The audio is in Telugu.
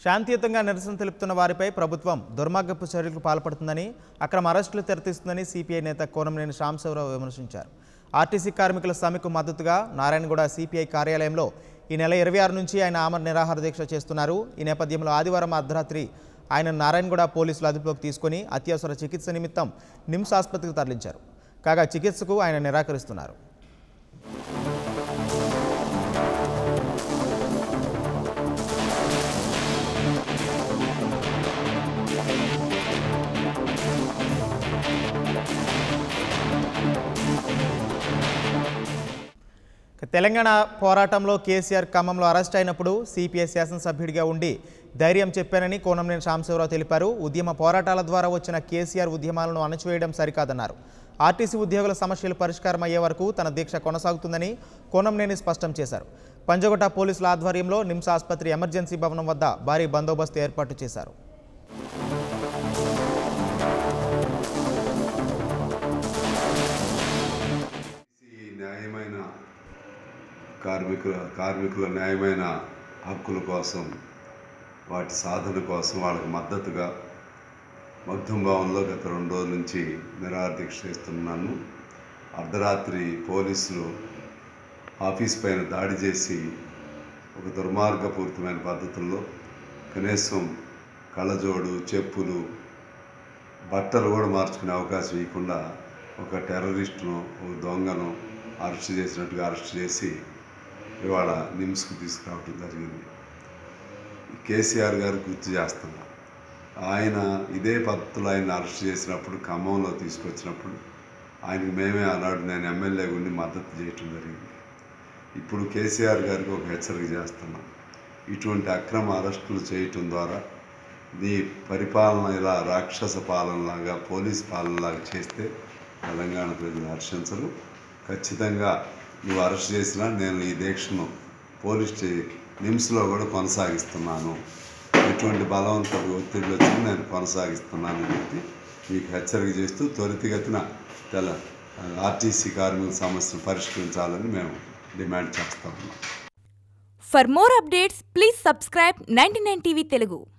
శాంతియుతంగా నిరసన తెలుపుతున్న వారిపై ప్రభుత్వం దుర్మార్గపు చర్యలకు పాల్పడుతుందని అక్రమ అరెస్టులు తెరతీస్తుందని సిపిఐ నేత కోనంనేని సాంబశివరావు విమర్శించారు ఆర్టీసీ కార్మికుల సమ్మెకు మద్దతుగా నారాయణగూడ సిపిఐ కార్యాలయంలో ఈ నెల ఇరవై ఆరు నుంచి ఆయన ఆమర నిరాహార దీక్ష చేస్తున్నారు ఈ నేపథ్యంలో ఆదివారం అర్ధరాత్రి ఆయన నారాయణగూడ పోలీసులు అదుపులోకి తీసుకొని అత్యవసర చికిత్స నిమిత్తం నిమ్స్ ఆసుపత్రికి తరలించారు కాగా చికిత్సకు ఆయన నిరాకరిస్తున్నారు ఇక తెలంగాణ పోరాటంలో కేసీఆర్ ఖమ్మంలో అరెస్ట్ అయినప్పుడు సిపిఐ శాసనసభ్యుడిగా ఉండి ధైర్యం చెప్పానని కోనంనేని సాంబశివరావు తెలిపారు ఉద్యమ పోరాటాల ద్వారా వచ్చిన కేసీఆర్ ఉద్యమాలను అణచివేయడం సరికాదన్నారు ఆర్టీసీ ఉద్యోగుల సమస్యలు పరిష్కారం అయ్యే వరకు తన దీక్ష కొనసాగుతుందని కోనంనేని స్పష్టం చేశారు పంజగుట్ట పోలీసుల ఆధ్వర్యంలో నిమ్స్ ఆసుపత్రి ఎమర్జెన్సీ భవనం వద్ద భారీ బందోబస్తు ఏర్పాటు చేశారు ఈ న్యాయమైన కార్మికుల కార్మికుల న్యాయమైన హక్కుల కోసం వాటి సాధన కోసం వాళ్ళకి మద్దతుగా మగ్ధం భవన్లో గత రెండు రోజుల నుంచి నిరాదీక్ష చేస్తున్నాను అర్ధరాత్రి పోలీసులు ఆఫీస్ పైన దాడి చేసి ఒక దుర్మార్గపూరితమైన పద్ధతుల్లో కనీసం కళ్ళజోడు చెప్పులు బట్టలు కూడా మార్చుకునే అవకాశం ఇవ్వకుండా ఒక టెర్రరిస్టును ఒక దొంగను అరెస్ట్ చేసినట్టుగా అరెస్ట్ చేసి ఇవాళ నిమ్స్కు తీసుకురావడం జరిగింది కేసీఆర్ గారు గుర్తు చేస్తున్నా ఆయన ఇదే పద్ధతిలో ఆయన అరెస్ట్ చేసినప్పుడు ఖమ్మంలో తీసుకొచ్చినప్పుడు ఆయనకి మేమే ఆనాడు నేను ఎమ్మెల్యే ఉండి మద్దతు చేయటం జరిగింది ఇప్పుడు కేసీఆర్ గారికి ఒక హెచ్చరిక చేస్తున్నాం ఇటువంటి అక్రమ అరెస్టులు చేయటం ద్వారా నీ పరిపాలన ఇలా రాక్షస పాలనలాగా పోలీస్ పాలనలాగా చేస్తే తెలంగాణ ప్రజలు హర్షించరు ఖచ్చితంగా నువ్వు అరెస్ట్ చేసినా నేను ఈ దీక్షను పోలీస్ స్టే నిమ్స్లో కూడా కొనసాగిస్తున్నాను ఎటువంటి బలవంత ఒత్తిడి వచ్చినా నేను కొనసాగిస్తున్నానని చెప్పి మీకు హెచ్చరిక చేస్తూ త్వరితగతిన తెల ఆర్టీసీ కార్మికుల సమస్యను పరిష్కరించాలని మేము డిమాండ్ చేస్తా ఉన్నాం For more updates, please subscribe 99 TV Telugu.